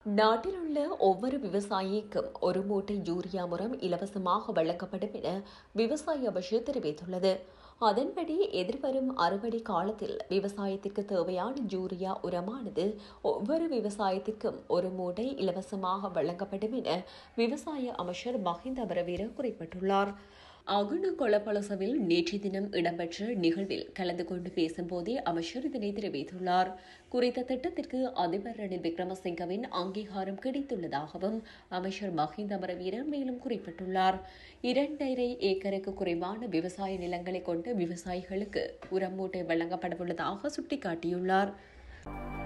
நாட்டில் உள்ள ஒவ்வொரு விவசாயிக்கும் ஒரு மூட்டை யூரியா உரம் இலவசமாக வழங்கப்படும் என விவசாய அமைச்சர் தெரிவித்துள்ளது அதன்படி எதிர்வரும் அறுவடை காலத்தில் விவசாயத்திற்கு தேவையான யூரியா உரமானது ஒவ்வொரு விவசாயத்திற்கும் ஒரு மூட்டை இலவசமாக வழங்கப்படும் என விவசாய அமைச்சர் மஹிந்த அமரவீர குறிப்பிட்டுள்ளார் அகுண கொலப்பலசவில் நேற்றைய தினம் இடம்பெற்ற நிகழ்வில் கலந்து கொண்டு பேசும்போதே அமைச்சர் இதனை தெரிவித்துள்ளார் குறித்த திட்டத்திற்கு அதிபர் ரணில் விக்ரமசிங்கவின் அங்கீகாரம் கிடைத்துள்ளதாகவும் அமைச்சர் மஹிந்த அமரவீர மேலும் குறிப்பிட்டுள்ளார் இரண்டரை ஏக்கருக்கு குறைவான விவசாய நிலங்களை கொண்ட விவசாயிகளுக்கு உரம் மூட்டை வழங்கப்படவுள்ளதாக சுட்டிக்காட்டியுள்ளார்